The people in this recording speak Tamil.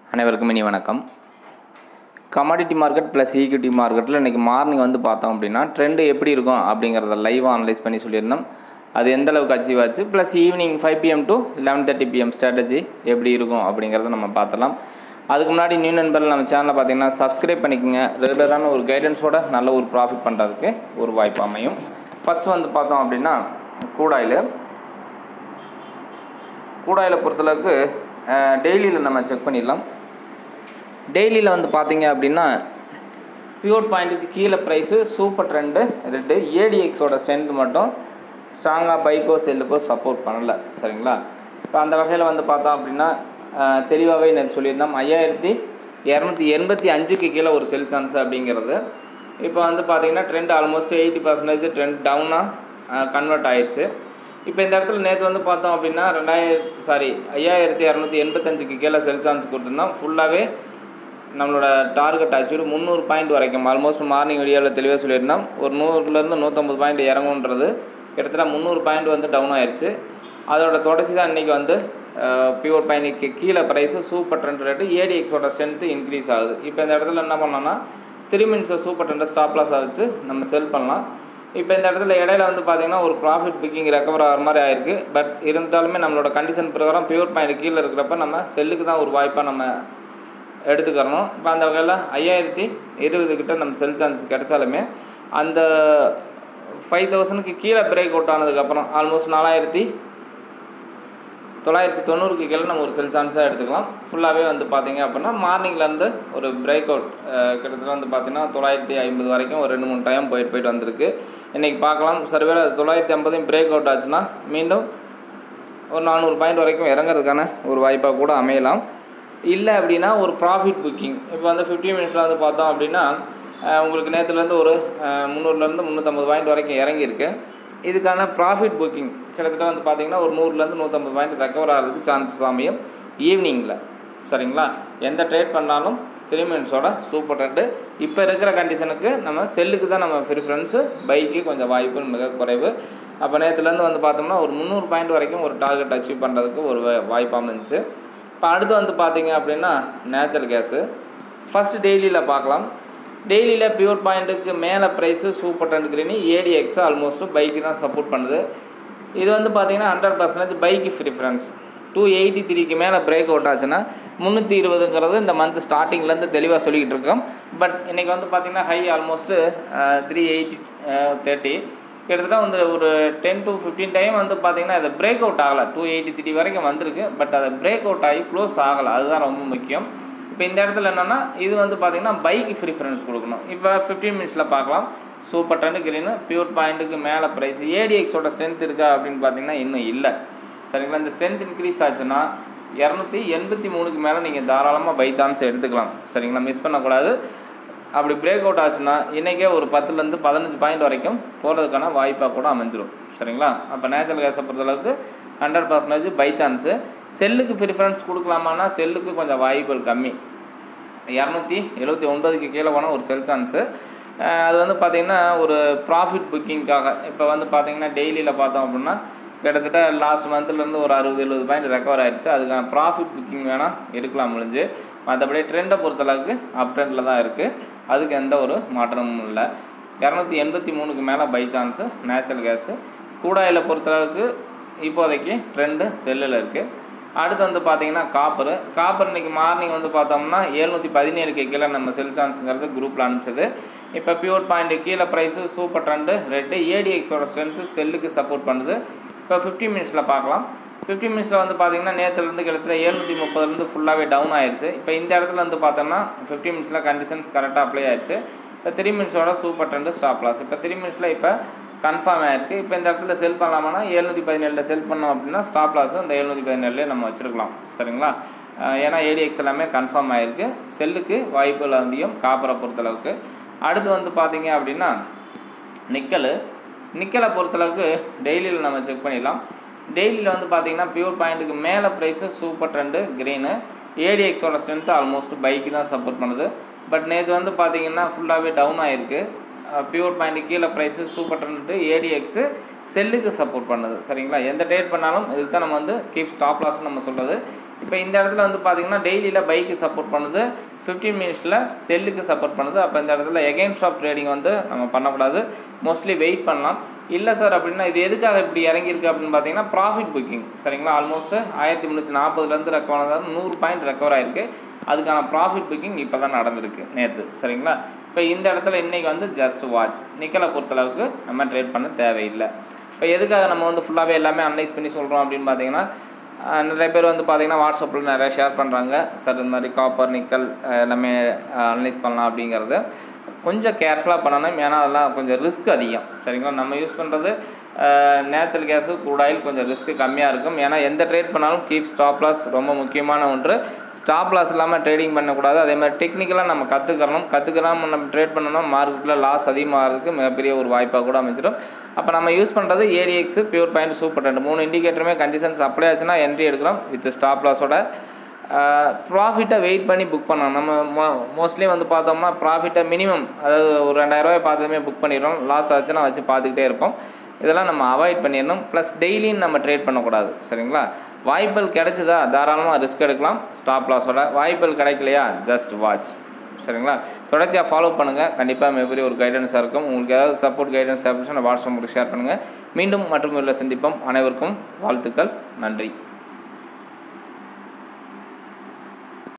அனைவருக்கும் இனி வணக்கம் கமாடிட்டி மார்க்கெட் ப்ளஸ் ஈக்விட்டி மார்க்கெட்டில் இன்றைக்கி மார்னிங் வந்து பார்த்தோம் அப்படின்னா ட்ரெண்டு எப்படி இருக்கும் அப்படிங்கிறத லைவாக அனலைஸ் பண்ணி சொல்லியிருந்தோம் அது எந்த அளவுக்கு அச்சீவ் ஆச்சு plus evening five PM to eleven thirty PM strategy எப்படி இருக்கும் அப்படிங்கிறத நம்ம பார்த்துலாம் அதுக்கு முன்னாடி நியூ நண்பர்கள் நம்ம சேனலை பார்த்தீங்கன்னா சப்ஸ்கிரைப் பண்ணிக்கோங்க ரெகுலரான ஒரு கைடன்ஸோட நல்ல ஒரு ப்ராஃபிட் பண்ணுறதுக்கு ஒரு வாய்ப்பு அமையும் ஃபஸ்ட்டு வந்து பார்த்தோம் அப்படின்னா கூடாயில் கூடாயில பொறுத்தளவுக்கு டெய்லியில் நம்ம செக் பண்ணிடலாம் டெய்லியில் வந்து பார்த்தீங்க அப்படின்னா பியூர் பாயிண்ட்டுக்கு கீழே ப்ரைஸு சூப்பர் ட்ரெண்டு ரெட்டு ஏடிஎக்ஸோட ஸ்ட்ரென்த் மட்டும் ஸ்ட்ராங்காக பைக்கோ செல்லுக்கோ சப்போர்ட் பண்ணலை சரிங்களா இப்போ அந்த வகையில் வந்து பார்த்தோம் அப்படின்னா தெளிவாகவே நேற்று சொல்லியிருந்தோம் ஐயாயிரத்தி இரநூத்தி எண்பத்தி அஞ்சுக்கு கீழே ஒரு செல் சான்ஸ் அப்படிங்கிறது இப்போ வந்து பார்த்தீங்கன்னா trend almost eighty percentage trend டவுனாக கன்வெர்ட் ஆயிடுச்சு இப்போ இந்த இடத்துல நேற்று வந்து பார்த்தோம் அப்படின்னா ரெண்டாயிரம் சாரி ஐயாயிரத்தி இரநூத்தி எண்பத்தஞ்சுக்கு கீழே செல் சான்ஸ் கொடுத்துருந்தோம் ஃபுல்லாகவே நம்மளோட டார்கெட் அச்சீவ் முந்நூறு பாயிண்ட் வரைக்கும் ஆல்மோஸ்ட் மார்னிங் வீடியோவில் தெளிவாக சொல்லியிருந்தோம் ஒரு நூறுலேருந்து நூற்றம்பது பாயிண்ட் இறங்குன்றது கிட்டத்தட்ட முந்நூறு பாயிண்ட் வந்து டவுன் ஆயிடுச்சு அதோட தொடர்ச்சி தான் இன்றைக்கி வந்து பியூர் பாயிண்ட்க்கு கீழே ப்ரைஸு சூப்பர் ட்ரெண்ட் ரேட்டு ஏடிஎக்ஸோட ஸ்ட்ரென்த்து இன்க்ரீஸ் ஆகுது இப்போ இந்த இடத்துல என்ன பண்ணோம்னா த்ரீ மினிட்ஸை சூப்பர் ட்ரெண்டை ஸ்டாப் லாஸாக வச்சு நம்ம செல் பண்ணலாம் இப்போ இந்த இடத்துல இடையில வந்து பார்த்திங்கன்னா ஒரு ப்ராஃபிட் புக்கிங் ரெக்கவர் ஆகிற மாதிரி ஆயிருக்கு பட் இருந்தாலுமே நம்மளோட கண்டிஷன் பிரகாரம் பியூர் பாயிண்ட் கீழே இருக்கிறப்ப நம்ம செல்லுக்கு தான் ஒரு வாய்ப்பாக நம்ம எடுத்துக்கிறணும் இப்போ அந்த வகையில் ஐயாயிரத்தி இருபது கிட்ட நம்ம செல் சான்ஸ் கிடைச்சாலுமே அந்த ஃபைவ் தௌசண்ட்க்கு கீழே பிரேக் அவுட் ஆனதுக்கப்புறம் ஆல்மோஸ்ட் நாலாயிரத்தி தொள்ளாயிரத்தி தொண்ணூறுக்கு கீழே நம்ம ஒரு செல் சான்ஸாக எடுத்துக்கலாம் ஃபுல்லாகவே வந்து பார்த்திங்க அப்படின்னா மார்னிங்லேருந்து ஒரு பிரேக் அவுட் கிட்டத்தட்ட வந்து பார்த்திங்கன்னா தொள்ளாயிரத்தி ஐம்பது வரைக்கும் ஒரு ரெண்டு மூணு டைம் போயிட்டு போயிட்டு வந்திருக்கு இன்றைக்கி பார்க்கலாம் சரிவேளை தொள்ளாயிரத்தி ஐம்பதையும் பிரேக் அவுட் ஆச்சுன்னா மீண்டும் ஒரு நானூறு பாயிண்ட் வரைக்கும் இறங்குறதுக்கான ஒரு வாய்ப்பாக கூட அமையலாம் இல்லை அப்படின்னா ஒரு ப்ராஃபிட் புக்கிங் இப்போ வந்து ஃபிஃப்டி மினிட்ஸில் வந்து பார்த்தோம் அப்படின்னா உங்களுக்கு நேற்றுலேருந்து ஒரு முந்நூறுலேருந்து முந்நூற்றம்பது பாயிண்ட் வரைக்கும் இறங்கியிருக்கு இதுக்கான ப்ராஃபிட் புக்கிங் கிட்டத்தட்ட வந்து பார்த்திங்கன்னா ஒரு நூறுலேருந்து நூற்றம்பது பாயிண்ட் ரெக்கவர் ஆகிறதுக்கு சான்சஸ் அமையும் ஈவினிங்கில் சரிங்களா எந்த ட்ரேட் பண்ணாலும் த்ரீ மினிட்ஸோட சூப்பர் ட்ரெண்டு இப்போ இருக்கிற கண்டிஷனுக்கு நம்ம செல்லுக்கு தான் நம்ம ப்ரிஃபரன்ஸு பைக்கு கொஞ்சம் வாய்ப்பு மிக குறைவு அப்போ நேற்றுலேருந்து வந்து பார்த்தோம்னா ஒரு முந்நூறு பாயிண்ட் வரைக்கும் ஒரு டார்கெட் அச்சீவ் பண்ணுறதுக்கு ஒரு வாய்ப்பாக இருந்துச்சு இப்போ அடுத்து வந்து பார்த்தீங்க அப்படின்னா நேச்சுரல் கேஸு ஃபஸ்ட்டு டெய்லியில் பார்க்கலாம் டெய்லியில் பியூர் பாயிண்ட்டுக்கு மேலே price super trend green ADX almost பைக்கு தான் சப்போர்ட் பண்ணுது இது வந்து பார்த்திங்கன்னா ஹண்ட்ரட் பர்சன்டேஜ் பைக்கு ப்ரிஃபரன்ஸ் டூ எயிட்டி த்ரீக்கு மேலே பிரேக் அவுட் ஆச்சுன்னா முந்நூற்றி இருபதுங்கிறது இந்த மந்த் ஸ்டார்டிங்லேருந்து தெளிவாக சொல்லிக்கிட்டு இருக்கோம் பட் இன்றைக்கி வந்து பார்த்திங்கன்னா high almost three eighty thirty கிட்டத்தட்ட வந்து ஒரு டென் டு ஃபிஃப்டீன் டைம் வந்து பார்த்திங்கன்னா அது பிரேக் அவுட் ஆகலை டூ எயிட்டி த்ரீ வரைக்கும் வந்திருக்கு பட் அதை பிரேக் அவுட் ஆகி க்ளோஸ் ஆகலை அதுதான் ரொம்ப முக்கியம் இப்போ இந்த இடத்துல என்னென்னா இது வந்து பார்த்திங்கன்னா பைக்கு ப்ரிஃபரன்ஸ் கொடுக்கணும் இப்போ ஃபிஃப்டீன் மினிட்ஸில் பார்க்கலாம் சூப்பர் டன்னு கிரீனு பியூர் பாயிண்ட்டுக்கு மேலே ப்ரைஸ் ஏடிஎக்ஸோட ஸ்ட்ரென்த் இருக்கா அப்படின்னு பார்த்தீங்கன்னா இன்னும் இல்லை சரிங்களா இந்த ஸ்ட்ரென்த் இன்க்ரீஸ் ஆச்சுன்னா இரநூத்தி எண்பத்தி மூணுக்கு மேலே நீங்கள் தாராளமாக பை சான்ஸ் எடுத்துக்கலாம் சரிங்களா மிஸ் பண்ணக்கூடாது அப்படி பிரேக் அவுட் ஆச்சுன்னா இன்றைக்கே ஒரு பத்துலேருந்து பதினஞ்சு பாயிண்ட் வரைக்கும் போகிறதுக்கான வாய்ப்பாக கூட அமைஞ்சிரும் சரிங்களா அப்போ நேச்சுரல் கேஸை பொறுத்தளவுக்கு ஹண்ட்ரட் பர்சன்டேஜ் பை சான்ஸு செல்லுக்கு ப்ரிஃபரன்ஸ் கொடுக்கலாமான்னா செல்லுக்கு கொஞ்சம் வாய்ப்புகள் கம்மி இரநூத்தி எழுபத்தி ஒன்பதுக்கு கீழே போனால் ஒரு செல் சான்ஸு அது வந்து பார்த்திங்கன்னா ஒரு ப்ராஃபிட் புக்கிங்க்காக இப்போ வந்து பார்த்திங்கன்னா டெய்லியில் பார்த்தோம் அப்படின்னா கிட்டத்தட்ட லாஸ்ட் மந்த்லேருந்து ஒரு அறுபது எழுபது பாயிண்ட் ரெக்கவர் ஆகிடுச்சு அதுக்கான ப்ராஃபிட் புக்கிங் வேணால் இருக்கலாம் முடிஞ்சு மற்றபடி ட்ரெண்டை பொறுத்தளவுக்கு அப் ட்ரெண்டில் தான் இருக்குது அதுக்கு எந்த ஒரு மாற்றமும் இல்லை இரநூத்தி எண்பத்தி மூணுக்கு மேலே பை சான்ஸு நேச்சுரல் கேஸு கூடாயில் பொறுத்தளவுக்கு இப்போதைக்கு ட்ரெண்டு செல்லில் இருக்குது அடுத்து வந்து பார்த்தீங்கன்னா காப்பர் காப்பர் இன்றைக்கி மார்னிங் வந்து பார்த்தோம்னா எழுநூற்றி பதினேழுக்கு கீழே நம்ம செல் சான்ஸுங்கிறது குரூப்பில் அனுப்பிச்சது இப்போ பியூர் பாயிண்ட்டு கீழே ப்ரைஸு சூப்பர் ட்ரெண்டு ரெட்டு ஏடிஎக்ஸோட ஸ்ட்ரென்த்து செல்லுக்கு சப்போர்ட் பண்ணுது இப்போ ஃபிஃப்டி மினிட்ஸில் பார்க்கலாம் ஃபிஃப்டி மினிட்ஸில் வந்து பார்த்தீங்கன்னா நேற்றுலேருந்து கிட்டத்தட்ட எழுநூற்றி முப்பதுலேருந்து ஃபுல்லாகவே டவுன் ஆயிடுச்சு இப்போ இந்த இடத்துல வந்து பார்த்தோம்னா ஃபிஃப்டி மினிட்ஸில் கண்டிஷன்ஸ் கரெக்டாக அப்ளை ஆயிடுச்சு இப்போ த்ரீ மினிட்ஸோட சூப்பர் ட்ரெண்டு ஸ்டாப் லாஸ் இப்போ த்ரீ மினிட்ஸில் இப்போ கன்ஃபார்ம் ஆயிருக்கு இப்போ இந்த இடத்துல செல் பண்ணலாமான்னா எழுநூற்றி பதினேழில் செல் பண்ணோம் அப்படின்னா ஸ்டாப் லாஸ் அந்த எழுநூற்றி பதினேழுலேயே நம்ம வச்சுருக்கலாம் சரிங்களா ஏன்னா ஏடிஎக்ஸ் எல்லாமே கன்ஃபார்ம் ஆகிருக்கு செல்லுக்கு வாய்ப்புகள் அதிகம் காப்பரை பொறுத்தளவுக்கு அடுத்து வந்து பார்த்தீங்க அப்படின்னா நிக்கல் நிக்கலை பொறுத்தளவுக்கு டெய்லியில் நம்ம செக் பண்ணிடலாம் டெய்லியில் வந்து பார்த்திங்கன்னா பியூர் பாயிண்ட்டுக்கு மேலே ப்ரைஸு சூப்பர் ட்ரெண்டு க்ரீனு ஏடிஎக்ஸோட ஸ்ட்ரென்த்து ஆல்மோஸ்ட் பைக்கு தான் சப்போர்ட் பண்ணுது பட் நேற்று வந்து பார்த்திங்கன்னா ஃபுல்லாகவே டவுன் ஆகிருக்கு பியூர் பாயிண்ட் கீழே ப்ரைஸு சூப்பர் ட்ரெண்டு ஏடிஎக்ஸு செல்லுக்கு சப்போர்ட் பண்ணுது சரிங்களா எந்த ட்ரேட் பண்ணாலும் இதுக்கு தான் நம்ம வந்து கீப் ஸ்டாப் லாஸ்னு நம்ம சொல்கிறது இப்போ இந்த இடத்துல வந்து பார்த்திங்கன்னா டெய்லியில் பைக்கு சப்போர்ட் பண்ணுது ஃபிஃப்டீன் மினிட்ஸில் செல்லுக்கு சப்போர்ட் பண்ணுது அப்போ இந்த இடத்துல எகெயின்ஸ்ட் ஆஃப் ட்ரேடிங் வந்து நம்ம பண்ணக்கூடாது மோஸ்ட்லி வெயிட் பண்ணலாம் இல்லை சார் அப்படின்னா இது எதுக்காக இப்படி இறங்கியிருக்கு அப்படின்னு பார்த்தீங்கன்னா ப்ராஃபிட் புக்கிங் சரிங்களா ஆல்மோஸ்ட் ஆயிரத்தி முந்நூற்றி நாற்பதுலேருந்து ரெக்கவர் ஆனது நூறு பாயிண்ட் ரெக்கவர் ஆயிருக்கு அதுக்கான ப்ராஃபிட் புக்கிங் இப்போ தான் நடந்திருக்கு நேற்று சரிங்களா இப்போ இந்த இடத்துல இன்றைக்கி வந்து ஜஸ்ட் வாட்ச் நிக்கலை பொறுத்தளவுக்கு நம்ம ட்ரேட் பண்ண தேவையில்லை இப்போ எதுக்காக நம்ம வந்து ஃபுல்லாகவே எல்லாமே அனலைஸ் பண்ணி சொல்கிறோம் அப்படின்னு பார்த்தீங்கன்னா அஹ், நிறைய பேர் வந்து பார்த்தீங்கன்னா வாட்ஸ்அப்பில் நிறைய ஷேர் பண்ணுறாங்க சார் இந்த மாதிரி காப்பர் நிக்கல் அஹ், எல்லாமே அனலைஸ் பண்ணலாம் அப்படிங்கிறது கொஞ்சம் கேர்ஃபுல்லாக பண்ணணும் ஏன்னா அதெல்லாம் கொஞ்சம் ரிஸ்க் அதிகம் சரிங்களா நம்ம யூஸ் பண்ணுறது நேச்சுரல் கேஸு crude oil கொஞ்சம் ரிஸ்க்கு கம்மியாக இருக்கும் ஏன்னா எந்த ட்ரேட் பண்ணாலும் கீப் ஸ்டாப் லாஸ் ரொம்ப முக்கியமான ஒன்று ஸ்டாப் லாஸ் இல்லாமல் ட்ரேடிங் பண்ணக்கூடாது அதே மாதிரி டெக்னிக்கலாக நம்ம கற்றுக்கணும் கற்றுக்கலாம் நம்ம ட்ரேட் பண்ணோம்னா மார்க்கெட்டில் லாஸ் அதிகமாகிறதுக்கு மிகப்பெரிய ஒரு வாய்ப்பாக கூட அமைச்சிடும் அப்போ நம்ம யூஸ் பண்ணுறது ஏடிஎக்ஸ் பியூர் பாயிண்ட் சூப்பர் ரெண்டு மூணு இண்டிகேட்டருமே கண்டிஷன்ஸ் அப்ளை ஆச்சுன்னா என்ட்ரி எடுக்கலாம் வித் ஸ்டாப் லாஸோட ப்ராஃபிட்டை வெயிட் பண்ணி புக் பண்ணலாம் நம்ம மோ மோஸ்ட்லி வந்து பார்த்தோம்னா ப்ராஃபிட்டை மினிமம் அதாவது ஒரு ரெண்டாயிரரூவாய் பார்த்ததுமே புக் பண்ணிடுறோம் லாஸ் ஆச்சுன்னா வச்சு பார்த்துக்கிட்டே இருப்போம் இதெல்லாம் நம்ம அவாய்ட் பண்ணிடணும் ப்ளஸ் டெய்லியும் நம்ம ட்ரேட் பண்ணக்கூடாது சரிங்களா வாய்ப்புகள் கிடைச்சதா தாராளமாக ரிஸ்க் எடுக்கலாம் ஸ்டாப் லாஸோட வாய்ப்புகள் கிடைக்கலையா ஜஸ்ட் வாட்ச் சரிங்களா தொடர்ச்சியாக ஃபாலோ பண்ணுங்கள் கண்டிப்பாக மிகப்பெரிய ஒரு கைடன்ஸாக இருக்கும் உங்களுக்கு ஏதாவது support guidance option WhatsApp share பண்ணுங்கள் மீண்டும் மற்றும் உள்ள சந்திப்போம் அனைவருக்கும் வாழ்த்துக்கள் நன்றி